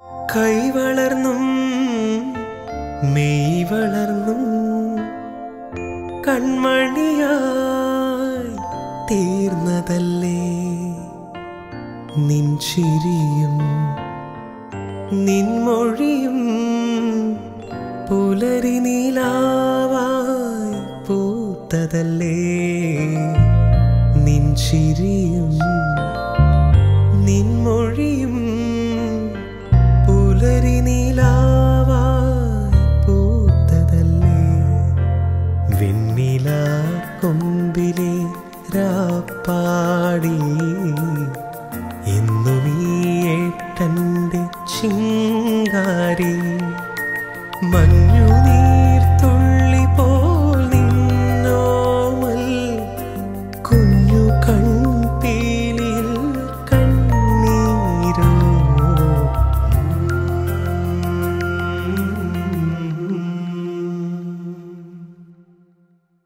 കൈ വളർന്നും മെയ് വളർന്നും കൺമണിയായി തീർന്നതല്ലേ നിൻ ചിരിയും നിൻമൊഴിയും പുലരി നീലാവായി പൂത്തതല്ലേ നിൻ ചിരിയും നിൻമൊഴിയും പുലരി നീലാവായി പൂത്തതല്ലേ വെണ്ണില കൊമ്പിലെ രാപ്പാടി എന്നും ഈ ഏട്ടൻ്റെ ചിങ്കാരി മഞ്ഞ